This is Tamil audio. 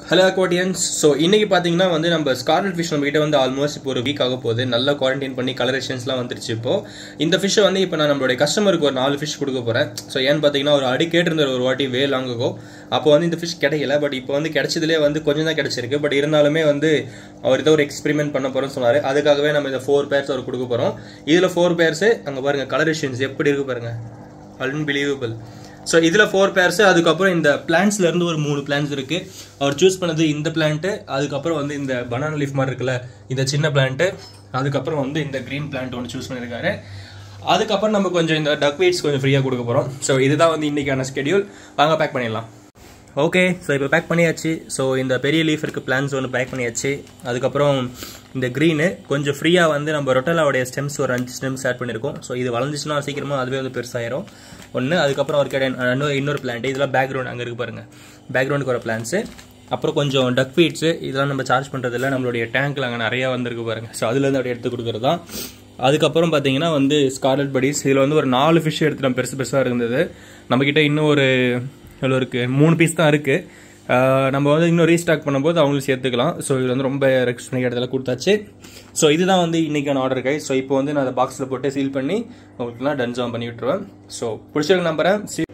ஹலோ அக்வாட்டியன்ஸ் ஸோ இன்னைக்கு பார்த்தீங்கன்னா வந்து நம்ம ஸ்கார்லட் ஃபிஷ் நம்ம கிட்ட வந்து ஆல்மோஸ்ட் இப்போ ஒரு வீக் ஆக போகுது நல்லா குவாரண்டைன் பண்ணி கலரேஷன்ஸ்லாம் வந்துருச்சு இப்போ இந்த ஃபிஷ்ஷை வந்து இப்போ நான் நம்மளுடைய கஸ்டமருக்கு ஒரு நாலு ஃபிஷ் கொடுக்க போகிறேன் ஸோ ஏன்னு பார்த்தீங்கன்னா ஒரு அடி கேட்டிருந்தார் ஒரு வாட்டி வே லாங்குகோ அப்போ வந்து இந்த ஃபிஷ் கிடைக்கல பட் இப்போ வந்து கிடைச்சதுலேயே வந்து கொஞ்சம் தான் கிடைச்சிருக்கு பட் இருந்தாலுமே வந்து அவர் ஏதோ ஒரு எக்ஸ்பெரிமெண்ட் பண்ண போகிறோம்னு சொன்னார் அதுக்காகவே நம்ம இந்த ஃபோர் பேர்ஸ் அவர் கொடுக்க போகிறோம் இதில் ஃபோர் பேர்ஸு அங்கே பாருங்கள் கலரேஷன்ஸ் எப்படி இருக்கு பாருங்கள் அன்பிலீவபிள் ஸோ இதில் ஃபோர் பேர்ஸு அதுக்கப்புறம் இந்த பிளான்ஸ்ல இருந்து ஒரு மூணு பிளான்ஸ் இருக்கு அவர் சூஸ் பண்ணது இந்த பிளான்ட்டு அதுக்கப்புறம் வந்து இந்த பனானா லீஃப் மாதிரி இருக்குல்ல இந்த சின்ன பிளான்ட்டு அதுக்கப்புறம் வந்து இந்த க்ரீன் பிளான்ட் ஒன்று சூஸ் பண்ணியிருக்காரு அதுக்கப்புறம் நம்ம கொஞ்சம் இந்த டக் வெயிட்ஸ் கொஞ்சம் ஃப்ரீயாக கொடுக்க போகிறோம் ஸோ இதுதான் வந்து இன்னைக்கான ஸ்கெடியூல் வாங்க பேக் பண்ணிடலாம் ஓகே ஸோ இப்போ பேக் பண்ணியாச்சு ஸோ இந்த பெரிய லீஃப் இருக்க பிளான்ஸ் ஒன்று பேக் பண்ணியாச்சு அதுக்கப்புறம் இந்த க்ரீனு கொஞ்சம் ஃப்ரீயாக வந்து நம்ம ரொட்டலாவுடைய ஸ்டெம்ஸ் ஒரு அஞ்சு ஸ்டெம்ஸ் ஆட் பண்ணியிருக்கோம் ஸோ இது வளர்ந்துச்சுன்னா சீக்கிரமாக அதுவே வந்து பெருசாயிரும் ஒன்று அதுக்கப்புறம் ஒரு கடை இன்னொரு இன்னொரு பிளான்ட் இதெல்லாம் பேக்ரவுண்ட் அங்கே இருக்கு பாருங்க பேக்ரவுண்டுக்கு வர பிளான்ஸு அப்புறம் கொஞ்சம் டக் ஃபீட்ஸு இதெல்லாம் நம்ம சார்ஜ் பண்ணுறதில்ல நம்மளுடைய டேங்க்கில் அங்கே நிறையா வந்திருக்கு பாருங்க ஸோ அதுலேருந்து அப்படியே எடுத்து கொடுக்குறது தான் அதுக்கப்புறம் பார்த்தீங்கன்னா வந்து ஸ்கார்லட் படிஸ் இதில் வந்து ஒரு நாலு ஃபிஷ் எடுத்துட்டோம் பெருசு பெருசாக இருந்தது நம்மக்கிட்ட இன்னும் ஒரு எவ்வளோ இருக்குது மூணு பீஸ் தான் இருக்குது நம்ம வந்து இன்னும் ரீஸ்டாக் பண்ணும்போது அவங்களும் சேர்த்துக்கலாம் ஸோ இது வந்து ரொம்ப ரெக்வஸ்ட் பண்ணி இடத்துல கொடுத்தாச்சு ஸோ இதுதான் வந்து இன்றைக்கான ஆர்டர் கை ஸோ இப்போ வந்து நான் அதை பாக்ஸில் போட்டு சீல் பண்ணி உங்களுக்குலாம் டன்ஸாம் பண்ணி விட்டுருவேன் ஸோ பிடிச்சிருக்க நம்புறேன்